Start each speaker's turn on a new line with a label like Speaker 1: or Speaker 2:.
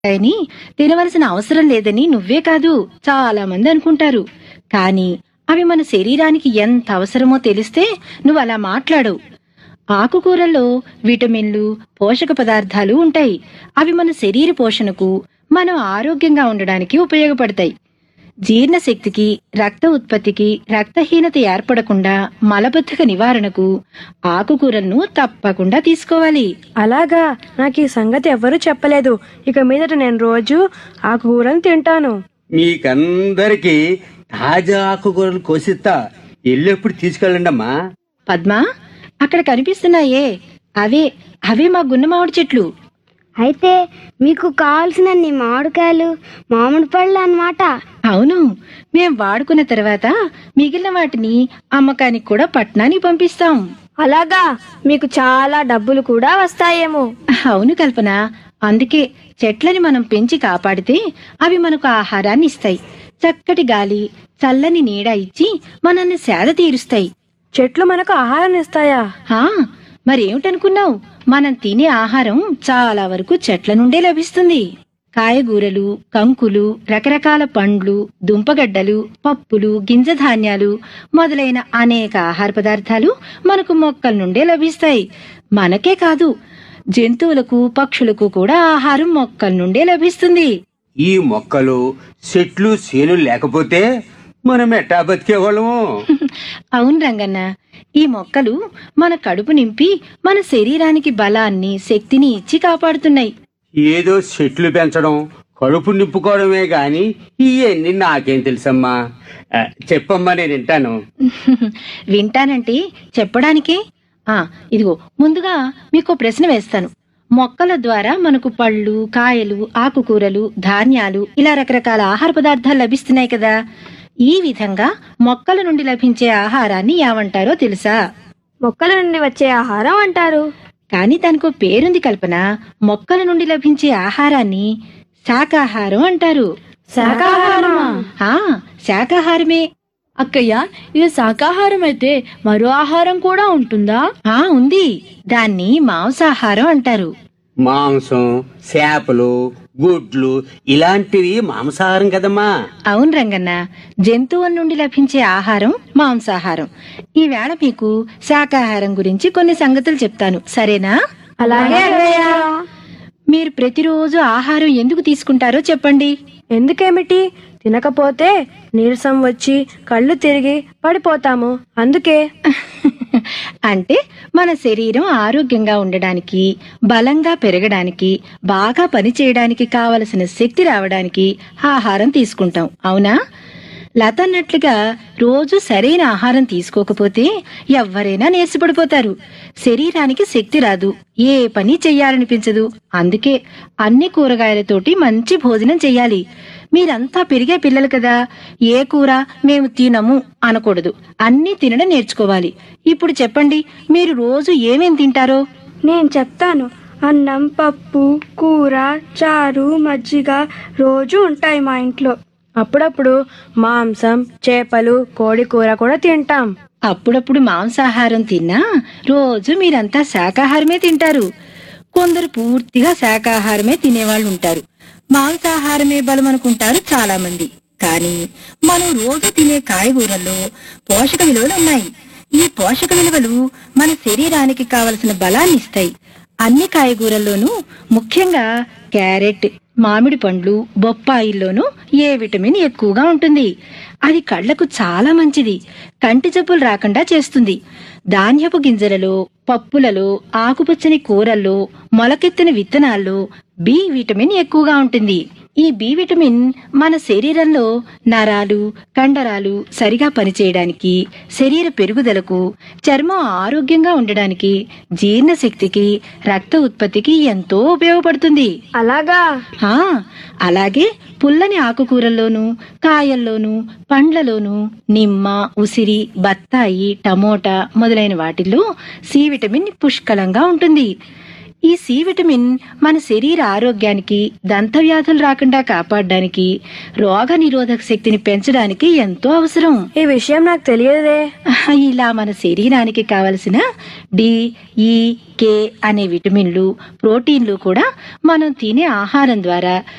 Speaker 1: అని తినవలసిన అవసరం లేదని నువ్వే కాదు చాలా మంది అనుకుంటారు కానీ అవి మన శరీరానికి ఎంత అవసరమో తెలిస్తే నువ్వు అలా మాట్లాడవు ఆకుకూరల్లో విటమిన్లు పోషక పదార్థాలు ఉంటాయి అవి మన శరీర పోషణకు మనం ఆరోగ్యంగా ఉండడానికి ఉపయోగపడతాయి జీర్ణశక్తికి రక్త ఉత్పత్తికి రక్తహీనత ఏర్పడకుండా మలబద్ధక నివారణకు ఆకుకూరలను తప్పకుండా తీసుకోవాలి
Speaker 2: అలాగా నాకు ఈ సంగతి ఎవ్వరూ చెప్పలేదు ఇక మీదట నేను రోజు ఆకుకూరలు తింటాను
Speaker 3: మీకందరికి తాజా ఆకుకూరలు కోసిస్తా ఎల్లెప్పుడు తీసుకెళ్ళండి అమ్మా
Speaker 1: పద్మ అక్కడ కనిపిస్తున్నాయే అవే అవే మా గున్న మామిడి చెట్లు
Speaker 4: అయితే మీకు కావాల్సినన్ని మామిడికాయలు మామిడి పళ్ళు అన్నమాట
Speaker 1: అవును మేం వాడుకున్న తర్వాత మిగిలిన వాటిని అమ్మకానికి కూడా పట్నానికి పంపిస్తాం
Speaker 2: అలాగా మీకు చాలా డబ్బులు కూడా వస్తాయేమో
Speaker 1: అవును కల్పన అందుకే చెట్లని మనం పెంచి కాపాడితే అవి మనకు ఆహారాన్ని ఇస్తాయి చక్కటి గాలి చల్లని నీడ ఇచ్చి మనల్ని సేద తీరుస్తాయి
Speaker 2: చెట్లు మనకు ఆహారాన్ని ఇస్తాయా
Speaker 1: ఆ మరేమిటనుకున్నావు మనం తినే ఆహారం చాలా వరకు చెట్ల నుండే లభిస్తుంది కాయగూరలు కంకులు రకరకాల పండ్లు దుంపగడ్డలు పప్పులు గింజ ధాన్యాలు మొదలైన అనేక ఆహార పదార్థాలు మనకు మొక్కల నుండే లభిస్తాయి మనకే కాదు జంతువులకు పక్షులకు కూడా ఆహారం మొక్కల నుండే లభిస్తుంది
Speaker 3: ఈ మొక్కలు చెట్లు చేను లేకపోతే మనం ఎట్టా బతికేవాళ్ళము
Speaker 1: అవును రంగన్న ఈ మొక్కలు మన కడుపు నింపి మన శరీరానికి బలాన్ని శక్తిని ఇచ్చి కాపాడుతున్నాయి
Speaker 3: ఏదో చెట్లు పెంచడం కడుపు నింపుకోవడమే గాని ఇవన్నీ నాకేం తెలుసమ్మా ఆ, చెప్పమ్మా నేను వింటాను
Speaker 1: వింటానంటే చెప్పడానికే ఆ ఇదిగో ముందుగా మీకు ప్రశ్న వేస్తాను మొక్కల ద్వారా మనకు పళ్ళు కాయలు ఆకుకూరలు ధాన్యాలు ఇలా రకరకాల ఆహార పదార్థాలు లభిస్తున్నాయి కదా ఈ విధంగా మొక్కల నుండి లభించే ఆహారాన్ని ఏమంటారో తెలుసా
Speaker 2: మొక్కల నుండి వచ్చే ఆహారం అంటారు
Speaker 1: కానీ దానికో పేరుంది కల్పన మొక్కల నుండి లభించే ఆహారాన్ని శాకాహారం అంటారు
Speaker 2: శాకాహారమా?
Speaker 1: ఆ శాకాహారమే
Speaker 5: అక్కయ్య ఇది శాకాహారం అయితే మరో ఆహారం కూడా ఉంటుందా
Speaker 1: ఆ ఉంది దాన్ని మాంసాహారం అంటారు
Speaker 3: మాంసం చేపలు గుడ్లు ఇలాంటివి మాంసాహారం కదమ్మా
Speaker 1: అవును రంగన్న జంతువుల నుండి లభించే ఆహారం మాంసాహారం ఈవేళ మీకు శాకాహారం గురించి కొన్ని సంగతులు చెప్తాను సరేనా
Speaker 2: అలాగే అన్నయ్య
Speaker 1: మీరు ప్రతిరోజు ఆహారం ఎందుకు తీసుకుంటారో చెప్పండి
Speaker 2: ఎందుకేమిటి తినకపోతే నీరసం వచ్చి కళ్ళు తిరిగి పడిపోతాము అందుకే
Speaker 1: అంటే మన శరీరం ఆరోగ్యంగా ఉండడానికి బలంగా పెరగడానికి బాగా పనిచేయడానికి కావలసిన శక్తి రావడానికి ఆహారం తీసుకుంటాం అవునా లత అన్నట్లుగా రోజు సరైన ఆహారం తీసుకోకపోతే ఎవ్వరైనా నీరసపడిపోతారు శరీరానికి శక్తి రాదు ఏ పని చెయ్యాలనిపించదు అందుకే అన్ని కూరగాయలతోటి మంచి భోజనం చెయ్యాలి మీరంతా పెరిగే పిల్లలు కదా ఏ కూర మేము తినము అనకూడదు అన్నీ తినడం నేర్చుకోవాలి ఇప్పుడు చెప్పండి మీరు రోజు ఏమేం తింటారో
Speaker 6: నేను చెప్తాను అన్నం పప్పు కూర చారు మజ్జిగ రోజు ఉంటాయి మా ఇంట్లో
Speaker 2: అప్పుడప్పుడు మాంసం చేపలు కోడి కూర కూడా తింటాం
Speaker 1: అప్పుడప్పుడు మాంసాహారం తిన్నా రోజు మీరంతా శాకాహారమే తింటారు కొందరు పూర్తిగా శాకాహారమే తినేవాళ్ళు ఉంటారు మాంసాహారమే బలం అనుకుంటారు చాలా మంది కానీ మనం రోజు తినే కాయగూరల్లో పోషక విలువలు ఉన్నాయి ఈ పోషక విలువలు మన శరీరానికి కావలసిన బలాన్ని ఇస్తాయి అన్ని కాయగూరల్లోనూ ముఖ్యంగా క్యారెట్ మామిడి పండ్లు బొప్పాయిల్లోనూ ఏ విటమిన్ ఎక్కువగా ఉంటుంది అది కళ్లకు చాలా మంచిది కంటి జబ్బులు రాకుండా చేస్తుంది ధాన్యపు గింజలలో పప్పులలో ఆకుపచ్చని కూరల్లో మొలకెత్తిన విత్తనాల్లో బి విటమిన్ ఎక్కువగా ఉంటుంది ఈ బి విటమిన్ మన శరీరంలో నరాలు కండరాలు సరిగా పనిచేయడానికి శరీర పెరుగుదలకు చర్మం ఆరోగ్యంగా ఉండడానికి జీర్ణశక్తికి రక్త ఉత్పత్తికి ఎంతో ఉపయోగపడుతుంది
Speaker 2: అలాగా
Speaker 1: ఆ అలాగే పుల్లని ఆకుకూరల్లోనూ కాయల్లోనూ పండ్లలోనూ నిమ్మ ఉసిరి బత్తాయి టమోటా మొదలైన వాటిల్లో సి విటమిన్ పుష్కలంగా ఉంటుంది ఈ సి విటమిన్ మన శరీర ఆరోగ్యానికి దంతవ్యాధులు రాకుండా కాపాడడానికి రోగ నిరోధక శక్తిని పెంచడానికి ఎంతో అవసరం
Speaker 2: ఈ విషయం నాకు తెలియదే
Speaker 1: ఇలా మన శరీరానికి కావలసిన డి ఈ కే అనే విటమిన్లు ప్రోటీన్లు కూడా మనం తినే ఆహారం ద్వారా